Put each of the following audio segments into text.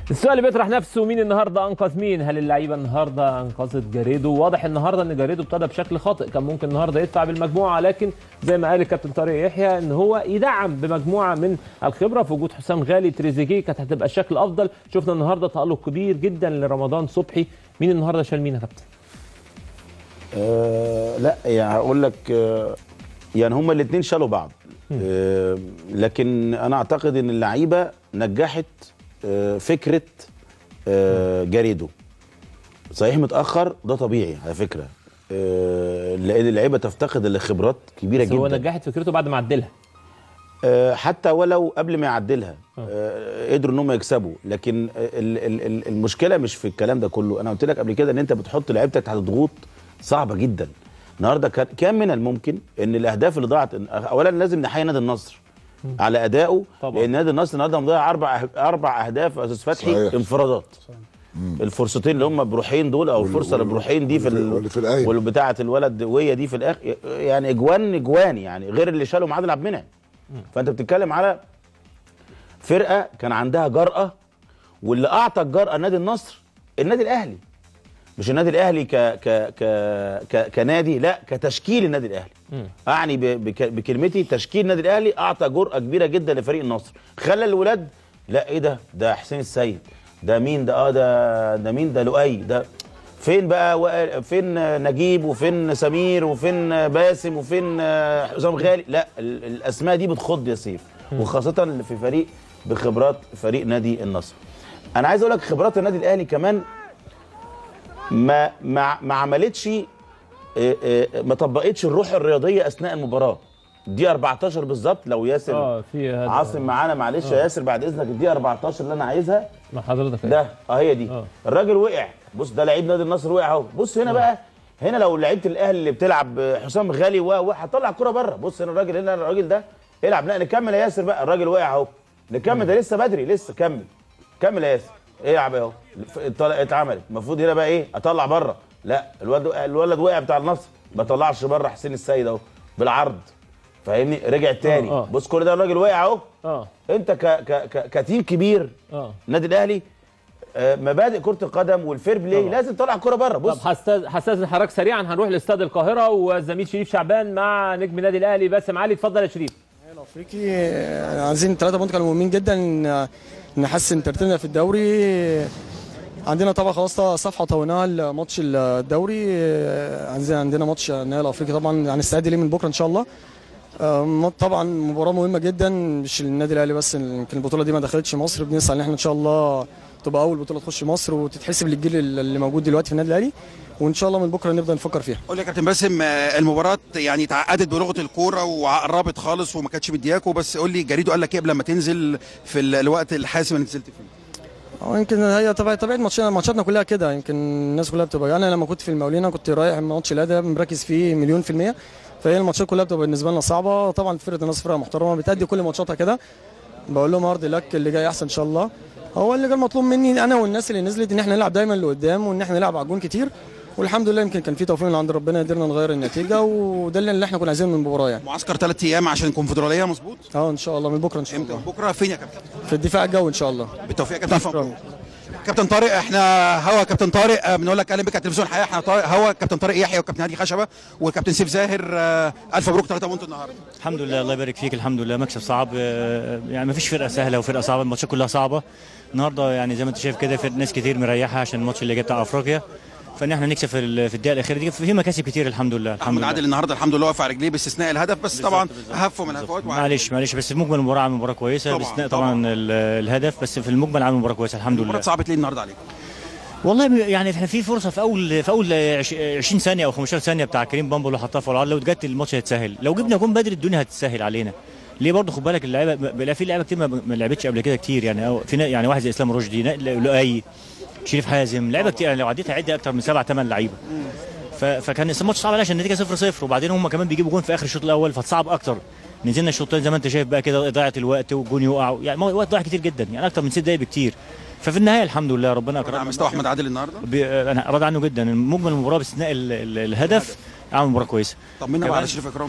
السؤال اللي بيطرح نفسه مين النهارده انقذ مين؟ هل اللعيبه النهارده انقذت جاريدو؟ واضح النهارده ان جاريدو ابتدى بشكل خاطئ، كان ممكن النهارده يدفع بالمجموعه لكن زي ما قال الكابتن طارق يحيى ان هو يدعم بمجموعه من الخبره في وجود حسام غالي تريزيجيه كانت هتبقى الشكل افضل، شفنا النهارده تالق كبير جدا لرمضان صبحي، مين النهارده شال مين يا كابتن؟ آه لا يعني هقول لك آه يعني هما الاثنين شالوا بعض آه لكن انا اعتقد ان اللعيبه نجحت آه فكره آه جاريدو صحيح متاخر ده طبيعي على فكره آه لان اللعيبه تفتقد لخبرات كبيره بس هو جدا نجحت فكرته بعد ما عدلها. آه، حتى ولو قبل ما يعدلها آه، قدروا ان هم يكسبوا لكن ال- ال- ال- المشكله مش في الكلام ده كله انا قلت لك قبل كده ان انت بتحط لعيبتك تحت ضغوط صعبه جدا النهارده كان كان من الممكن ان الاهداف اللي ضاعت اولا لازم نحيي نادي النصر على ادائه طبعا. لان نادي النصر النهارده مضيع اربع أه- اربع اهداف يا استاذ فتحي صحيح. انفرادات الفرصتين اللي هم بروحين دول او الفرصه اللي بروحين دي في واللي في- ال- واللي في الآية. واللي بتاعه الولد وهي دي في الاخر يعني اجوان اجوان يعني غير اللي شالهم عادل عبد المنعم فانت بتتكلم على فرقه كان عندها جرأه واللي اعطى الجرأه نادي النصر النادي الاهلي مش النادي الاهلي ك ك ك ك كنادي لا كتشكيل النادي الاهلي اعني ب- بك بكلمتي تشكيل النادي الاهلي اعطى جرأه كبيره جدا لفريق النصر خلى الولاد لا ايه ده ده حسين السيد ده مين ده اه ده ده مين ده لؤي ده فين بقى وائل- فين نجيب وفين سمير وفين باسم وفين آه، حسام غالي لا ال- الاسماء دي بتخض يا سيف وخاصه في فريق بخبرات فريق نادي النصر انا عايز اقول لك خبرات النادي الاهلي كمان ما ما ما عملتش آه، آه، ما طبقتش الروح الرياضيه اثناء المباراه دي 14 بالظبط لو ياسر اه في هذا عاصم معانا معلش يا ياسر بعد اذنك الدقيقه 14 اللي انا عايزها مع حضرتك ده اه هي دي آه. الراجل وقع بص ده لعيب نادي النصر وقع اهو بص هنا بقى هنا لو لعيبه الاهلي اللي بتلعب حسام غالي و و هتطلع الكره بره بص هنا الراجل هنا الراجل ده العب لا نكمل يا ياسر بقى الراجل وقع اهو نكمل ده لسه بدري لسه كمل كمل يا ياسر العب اهو اتطلع- اتعملت المفروض هنا بقى ايه اطلع بره لا الولد الولد وقع بتاع النصر ما طلعش بره حسين السيد اهو بالعرض فاهمني رجع تاني آه، آه. بص كل ده الراجل وقع اهو اه انت ك ك ك كتيم كبير اه النادي الاهلي آه، مبادئ كره القدم والفير بلاي طبعا. لازم تطلع الكره بره طب بص هستاذ هستاذن حضرتك سريعا هنروح لاستاد القاهره والزميل شريف شعبان مع نجم النادي الاهلي باسم علي اتفضل يا شريف الافريقي آه، عايزين ثلاثة بونت كانوا مهمين جدا إن نحسن ترتيبنا في الدوري عندنا طبعا خلاص صفحه طويناها الماتش الدوري آه، عندنا عندنا ماتش النهائي الافريقي طبعا هنستعد ليه من بكره ان شاء الله آه، طبعا مباراه مهمه جدا مش للنادي الاهلي بس يمكن البطوله دي ما دخلتش مصر بنسعى ان احنا ان شاء الله تبقى اول بطوله تخش مصر وتتحسب للجيل اللي موجود دلوقتي في النادي الاهلي وان شاء الله من بكره نبدا نفكر فيها قول لي يا كابتن باسم آه، المباراه يعني اتعقدت بلغه الكوره وقربت خالص وما كانتش مدياكوا بس قول لي جريدو قال لك ايه قبل ما تنزل في ال- الوقت الحاسم اللي نزلت فيه اه يمكن هي طبيعه طبيعه ماتشنا ماتشاتنا كلها كده يمكن الناس كلها بتبقى انا لما كنت في المقاولين كنت رايح ماتش الاداء مركز فيه مليون في الميه فهي الماتشات كلها بتبقى بالنسبه لنا صعبه طبعا فرقه الناس فرقه محترمه بتأدي كل ماتشاتها كده بقول لهم هارد لك اللي جاي احسن ان شاء الله هو اللي كان مطلوب مني انا والناس اللي نزلت ان احنا نلعب دايما لقدام وان احنا نلعب على الجون كتير والحمد لله يمكن كان في توفيق من عند ربنا قدرنا نغير النتيجه وده اللي احنا كنا عايزينه من المباراه يعني معسكر ثلاث ايام عشان الكونفدراليه مظبوط اه ان شاء الله من بكره ان شاء امتى الله بكره فين يا كابتن في الدفاع الجوي ان شاء الله بالتوفيق يا كابتن مبروك. كابتن طارق احنا هوا كابتن طارق آه، بنقول لك اهلا بك على تلفزيون الحياه احنا طارق هوا كابتن طارق يحيى وكابتن هادي خشبه وكابتن سيف زاهر آه، الف مبروك ثلاثه بونت النهارده الحمد لله الله يبارك فيك الحمد لله مكسب صعب آه، يعني ما فيش فرقه سهله وفرقه صعبه الماتشات كلها صعبه النهارده يعني زي ما انت شايف كده في ناس كتير مريحه عشان الماتش اللي جاي بتاع افريقيا فان احنا نكسب في ال- في الدقيقه الاخيره دي في مكاسب كتير الحمد لله الحمد محمد لله عادل النهارده الحمد لله واقف على رجليه باستثناء الهدف بس طبعا هفوا من الهفوات وعادل. معلش معلش بس في مجمل المباراه عامل مباراه كويسه طبعاً، باستثناء طبعاً. طبعا, ال- الهدف بس في المجمل عامل مباراه كويسه الحمد المباراه لله صعبت ليه النهارده عليك والله ب- يعني احنا في فرصه في اول في اول عش- 20 ثانيه او 15 ثانيه بتاع كريم بامبو اللي حطها في العرض لو جت الماتش هيتسهل لو جبنا جون بدري الدنيا هتتسهل علينا ليه برضه خد بالك اللعيبه بلا في لعيبه كتير ما ما لعبتش قبل كده كتير يعني أو في نا- يعني واحد زي اسلام رشدي نا- لؤي شريف حازم لعيبه كتير يعني لو عديتها عدي اكتر من سبع ثمان لعيبه ف- فكان الماتش صعب عليه عشان النتيجه 0 0 وبعدين هم كمان بيجيبوا جون في اخر الشوط الاول فتصعب اكتر نزلنا الشوطين زي ما انت شايف بقى كده ضيعه الوقت والجون يقع يعني مو- وقت ضايع كتير جدا يعني اكتر من ست دقايق بكتير ففي النهايه الحمد لله ربنا على اكرمنا مستوى احمد عادل النهارده بي- انا راضي عنه جدا مجمل المباراه باستثناء ال- ال- الهدف عمل مباراه كويسه طمنا بقى كمان- على شريف اكرام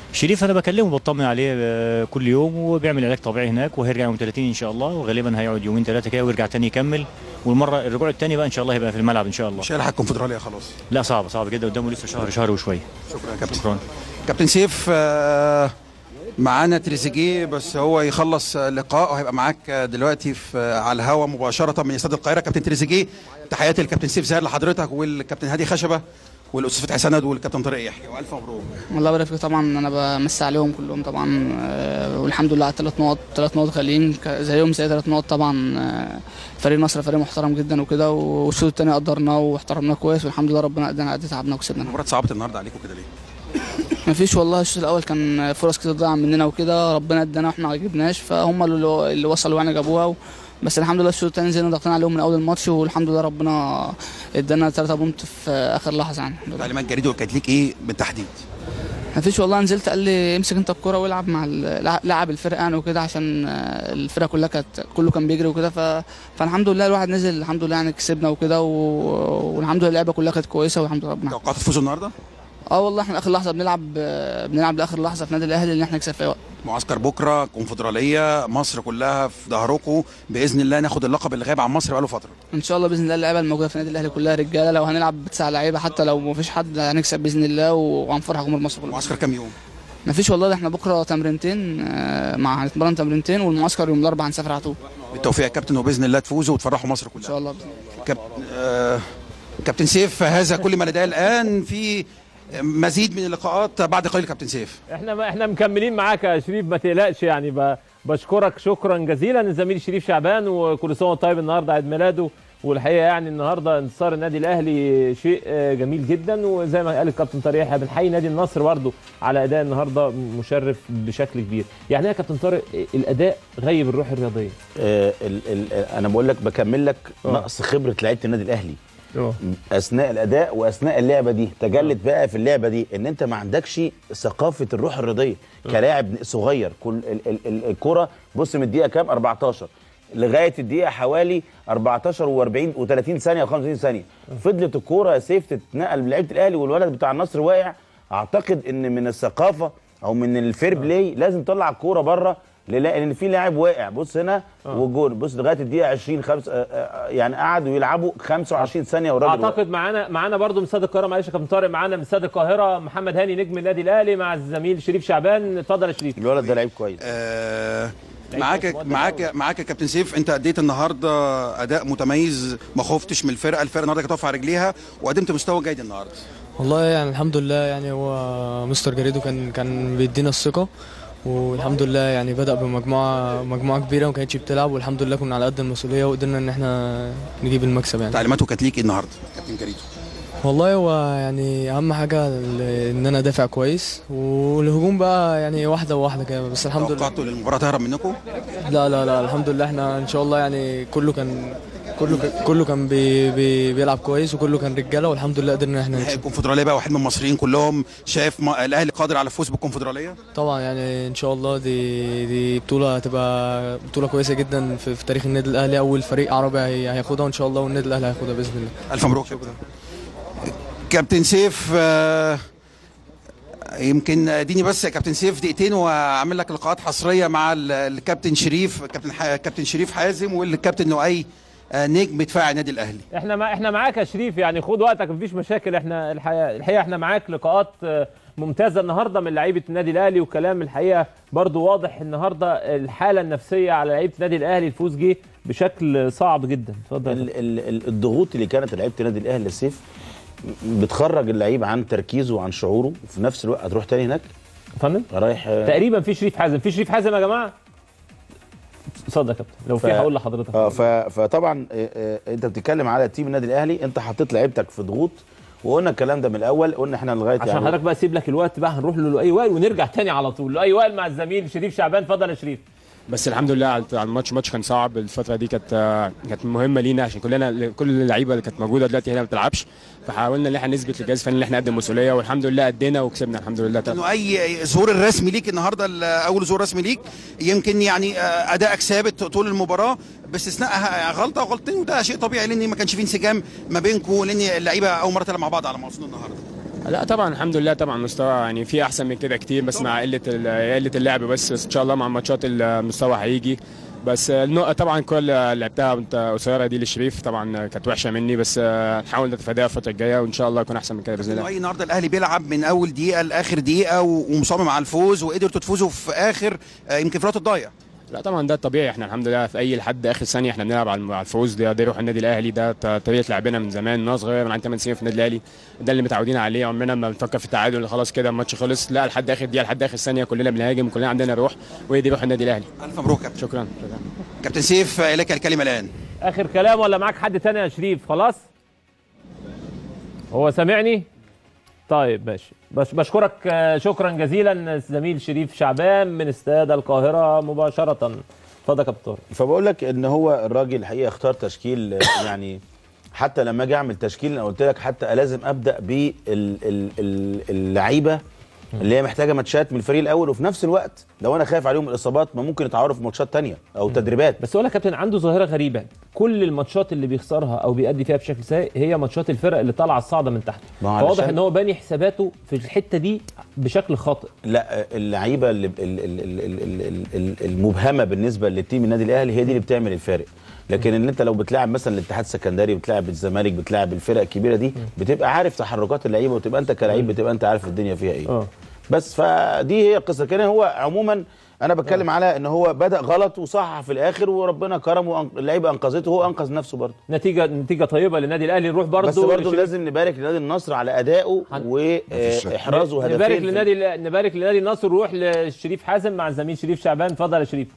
شريف انا بكلمه بطمن عليه آه، كل يوم وبيعمل علاج طبيعي هناك وهيرجع يوم 30 ان شاء الله وغالبا هيقعد يومين ثلاثه كده ويرجع تاني يكمل والمره الرجوع الثاني بقى ان شاء الله هيبقى في الملعب ان شاء الله مش هيلحق الكونفدراليه خلاص لا صعب صعب جدا قدامه لسه شهر شهر وشويه شكرا يا كابتن شكرا كابتن سيف آه، معانا تريزيجيه بس هو يخلص آه، لقاء وهيبقى معاك آه، دلوقتي في آه، على الهواء مباشره من استاد القاهره كابتن تريزيجيه تحياتي للكابتن سيف زاهر لحضرتك والكابتن هادي خشبه والاستاذ فتحي سند والكابتن طارق يحيى والف مبروك الله يبارك فيك طبعا انا بمسي عليهم كلهم طبعا آه، والحمد لله على ثلاث نقط ثلاث نقط غاليين ك- زيهم زي ثلاث نقط طبعا آه، فريق مصر فريق محترم جدا وكده والشوط الثاني قدرناه واحترمناه كويس والحمد لله ربنا ادانا قد تعبنا وكسبنا المباراه صعبت النهارده عليكم كده ليه؟ ما فيش والله الشوط الاول كان فرص كتير ضاع مننا وكده ربنا ادانا واحنا ما جبناش فهم اللي اللي وصلوا يعني جابوها و... بس الحمد لله الشوط الثاني نزلنا ضغطنا عليهم من اول الماتش والحمد لله ربنا ادانا ثلاثة بونت في اخر لحظه يعني الحمد لله. تعليمات جريده كانت ليك ايه بالتحديد؟ ما فيش والله نزلت قال لي امسك انت الكرة والعب مع ال- لع- لعب الفرقه يعني وكده عشان آه، الفرقه كلها كانت كله كان بيجري وكده ف... فالحمد لله الواحد نزل الحمد لله يعني كسبنا وكده و... والحمد لله اللعبه كلها كانت كويسه والحمد لله ربنا توقعت تفوزوا النهارده؟ اه والله احنا اخر لحظه بنلعب آه، بنلعب لاخر لحظه في نادي الاهلي ان احنا نكسب في أي وقت معسكر بكره كونفدراليه مصر كلها في ظهركم باذن الله ناخد اللقب اللي غايب عن مصر بقاله فتره ان شاء الله باذن الله اللعيبه الموجوده في نادي الاهلي كلها رجاله لو هنلعب بتسع لعيبه حتى لو ما فيش حد هنكسب باذن الله وهنفرح جمهور مصر كلها معسكر كام يوم؟ ما فيش والله ده احنا بكره تمرينتين آه، مع هنتمرن تمرينتين والمعسكر يوم الاربعاء هنسافر على طول بالتوفيق يا كابتن وباذن الله تفوزوا وتفرحوا مصر ان كلها شاء الله بإذن الله. كاب... آه... كابتن سيف هذا كل ما لدي الان في مزيد من اللقاءات بعد قليل كابتن سيف احنا ما احنا مكملين معاك يا شريف ما تقلقش يعني ب- بشكرك شكرا جزيلا الزميل شريف شعبان وكل سنه وانت طيب النهارده عيد ميلاده والحقيقه يعني النهارده انتصار النادي الاهلي شيء آه، جميل جدا وزي ما قال الكابتن طارق يحيى بنحيي نادي النصر برضه على اداء النهارده مشرف بشكل كبير يعني ايه يا كابتن طارق الاداء غيب الروح الرياضيه آه ال ال انا بقول لك بكمل لك آه. نقص خبره لعيبه النادي الاهلي اثناء الاداء واثناء اللعبه دي تجلت بقى في اللعبه دي ان انت ما عندكش ثقافه الروح الرياضيه كلاعب صغير كل ال- ال- ال- الكره بص من الدقيقه كام 14 لغايه الدقيقه حوالي 14 و40 و30 ثانيه و35 ثانيه فضلت الكوره يا سيف تتنقل من لعيبه الاهلي والولد بتاع النصر واقع اعتقد ان من الثقافه او من الفير بلاي لازم تطلع الكوره بره لان في لاعب واقع بص هنا والجول بص لغايه الدقيقه 20 خمس آه، آه، يعني قعدوا يلعبوا 25 ثانيه والراجل واقع. اعتقد معانا معانا برضو من استاد القاهره معلش يا كابتن طارق معانا من استاد القاهره محمد هاني نجم النادي الاهلي مع الزميل شريف شعبان اتفضل يا شريف الولد ده لعيب كويس آه... لعيب معاك كويس مؤدي معاك معاك يا كابتن سيف انت اديت النهارده اداء متميز ما خفتش من الفرقه الفرقه النهارده كانت واقفه على رجليها وقدمت مستوى جيد النهارده والله يعني الحمد لله يعني هو مستر جاريدو كان كان بيدينا الثقة والحمد لله يعني بدأ بمجموعة مجموعة كبيرة وما كانتش بتلعب والحمد لله كنا على قد المسؤولية وقدرنا ان احنا نجيب المكسب يعني تعليماته كانت ليك ايه النهارده كابتن جريدو والله هو يعني اهم حاجة ال- ان انا دافع كويس والهجوم بقى يعني واحدة واحدة كده بس الحمد لله توقعتوا للمباراه تهرب منكم لا لا لا الحمد لله احنا ان شاء الله يعني كله كان كله كان كله كان بي بي بيلعب كويس وكله كان رجاله والحمد لله قدرنا ان احنا نهائي نكسب الكونفدراليه بقى واحد من المصريين كلهم شايف ما... الاهلي قادر على الفوز بالكونفدراليه طبعا يعني ان شاء الله دي دي بطوله هتبقى بطوله كويسه جدا في, في تاريخ النادي الاهلي اول فريق عربي هي- هياخدها وان شاء الله والنادي الاهلي هياخدها باذن الله الف مبروك كابتن كابتن سيف آه، يمكن اديني بس يا كابتن سيف دقيقتين واعمل لك لقاءات حصريه مع ال- الكابتن شريف كابتن ح... كابتن شريف حازم والكابتن نؤي آه، نجم دفاع النادي الاهلي احنا ما احنا معاك يا شريف يعني خد وقتك مفيش مشاكل احنا الحقيقه الحقيقه احنا معاك لقاءات آه، ممتازه النهارده من لعيبه النادي الاهلي وكلام الحقيقه برضو واضح النهارده الحاله النفسيه على لعيبه النادي الاهلي الفوز جه بشكل صعب جدا اتفضل ال- ال- ال- الضغوط اللي كانت لعيبه النادي الاهلي يا سيف بتخرج اللعيب عن تركيزه وعن شعوره وفي نفس الوقت هتروح تاني هناك يا فندم رايح آه، تقريبا في شريف حازم في شريف حازم يا جماعه اتفضل يا كابتن لو في ف- هقول لحضرتك اه ف- فطبعا آه، آه، انت بتتكلم على تيم النادي الاهلي انت حطيت لعيبتك في ضغوط وقلنا الكلام ده من الاول قلنا احنا لغايه عشان حضرتك بقى سيب لك الوقت بقى هنروح للؤي وائل ونرجع تاني على طول لؤي وائل مع الزميل شريف شعبان اتفضل يا شريف بس الحمد لله على على الماتش ماتش كان صعب الفتره دي كانت آه، كانت مهمه لينا عشان كلنا كل اللعيبه اللي كانت موجوده دلوقتي هنا ما بتلعبش فحاولنا ان احنا نثبت للجهاز الفني ان احنا قد المسؤوليه والحمد لله ادينا وكسبنا الحمد لله نؤي ظهور الرسمي ليك النهارده ال- اول ظهور رسمي ليك يمكن يعني آه، ادائك ثابت طول المباراه باستثناء ه- غلطه وغلطتين وده شيء طبيعي لان ما كانش في انسجام ما بينكم لان اللعيبه اول مره تلعب مع بعض على ما وصلنا النهارده لا طبعا الحمد لله طبعا مستوى يعني في احسن من كده كتير بس مع قله ال- قله اللعب بس, بس ان شاء الله مع الماتشات المستوى هيجي بس النقطة طبعا الكورة اللي لعبتها وانت قصيرة دي للشريف طبعا كانت وحشة مني بس نحاول نتفاداها الفترة الجاية وان شاء الله يكون احسن من كده باذن الله رأيي النهارده الاهلي بيلعب من اول دقيقه لاخر دقيقه و- ومصمم على الفوز وقدرتوا تفوزوا في اخر آه، يمكن في الوقت الضايع لا طبعا ده الطبيعي احنا الحمد لله في اي لحد اخر ثانيه احنا بنلعب على على الفوز ده, ده روح النادي الاهلي ده ط- طريقه لعبنا من زمان من وانا صغير من عندي 8 سنين في النادي الاهلي ده اللي متعودين عليه عمرنا ما بنفكر في التعادل خلاص كده الماتش خلص لا لحد اخر دقيقه لحد اخر ثانيه كلنا بنهاجم كلنا عندنا روح وهي دي روح النادي الاهلي الف مبروك كابتن شكرا كابتن سيف آه، اليك الكلمه الان اخر كلام ولا معاك حد تاني يا شريف خلاص هو سامعني طيب ماشي بس بشكرك آه، شكرا جزيلا زميل شريف شعبان من استاد القاهره مباشره اتفضل يا كابتن طارق فبقول لك ان هو الراجل الحقيقه اختار تشكيل آه، يعني حتى لما اجي اعمل تشكيل انا قلت لك حتى لازم ابدا باللعيبه اللي هي محتاجه ماتشات من الفريق الاول وفي نفس الوقت لو انا خايف عليهم الاصابات ما ممكن يتعوروا في ماتشات تانية او تدريبات بس هو يا كابتن عنده ظاهره غريبه كل الماتشات اللي بيخسرها او بيأدي فيها بشكل سيء هي ماتشات الفرق اللي طالعه الصاعده من تحت ما هو فواضح علشان- ان هو باني حساباته في الحته دي بشكل خاطئ لا اللعيبه اللي ال- ال- ال- ال- ال- ال- المبهمه بالنسبه للتيم النادي الاهلي هي دي اللي بتعمل الفارق لكن ان انت لو بتلاعب مثلا الاتحاد السكندري بتلاعب الزمالك بتلاعب الفرق الكبيره دي بتبقى عارف تحركات اللعيبه وتبقى انت كلعيب بتبقى انت عارف الدنيا فيها ايه اه بس فدي هي القصه كان هو عموما انا بتكلم على ان هو بدا غلط وصحح في الاخر وربنا كرمه وأن- اللعيبه انقذته وهو انقذ نفسه برضه نتيجه نتيجه طيبه للنادي الاهلي نروح برضه بس برضه لشريف- لازم نبارك لنادي النصر على ادائه هن- واحرازه هدفين نبارك في- لنادي نبارك لنادي النصر ونروح لشريف حازم مع الزميل شريف شعبان اتفضل يا شريف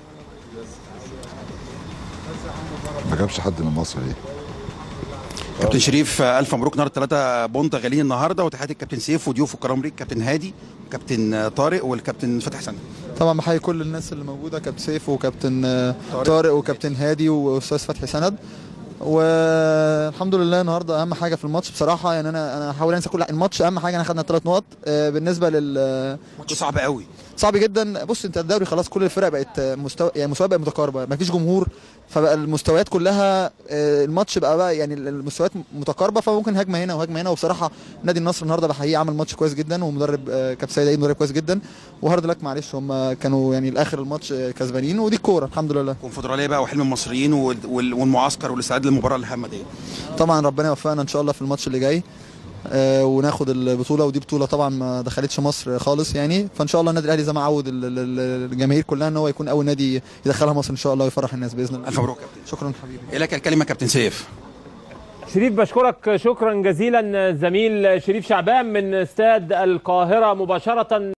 ما جابش حد من مصر ليه؟ كابتن شريف آه، الف مبروك النهارده ثلاثه بونت غاليين النهارده وتحياتي الكابتن سيف وضيوفه الكرام ليك كابتن هادي وكابتن آه، طارق والكابتن فتحي حسن طبعا بحيي كل الناس اللي موجوده كابتن سيف وكابتن آه، طارق وكابتن هادي واستاذ فتحي سند والحمد لله النهارده اهم حاجه في الماتش بصراحه يعني انا انا هحاول انسى كل الماتش اهم حاجه انا خدنا ثلاث نقط آه، بالنسبه لل ماتش صعب قوي صعب جدا بص انت الدوري خلاص كل الفرق بقت مستوى يعني مستوى بقى متقاربه مفيش جمهور فبقى المستويات كلها آه، الماتش بقى بقى يعني المستويات متقاربه فممكن هجمه هنا وهجمه هنا وبصراحه نادي النصر النهارده بحقيقه عمل ماتش كويس جدا ومدرب آه، كابتن سيد عيد مدرب كويس جدا وهارد لك معلش هم كانوا يعني الاخر الماتش آه، كسبانين ودي الكوره الحمد لله كونفدراليه بقى وحلم المصريين وال- وال- والمعسكر والاستعداد للمباراه الهامه دي طبعا ربنا يوفقنا ان شاء الله في الماتش اللي جاي آه، وناخد البطوله ودي بطوله طبعا ما دخلتش مصر خالص يعني فان شاء الله النادي الاهلي زي ما عود ال- ال- ال- الجماهير كلها ان هو يكون اول نادي يدخلها مصر ان شاء الله ويفرح الناس باذن الله الف مبروك كابتن شكرا حبيبي اليك الكلمه كابتن سيف شريف بشكرك شكرا جزيلا زميل شريف شعبان من استاد القاهره مباشره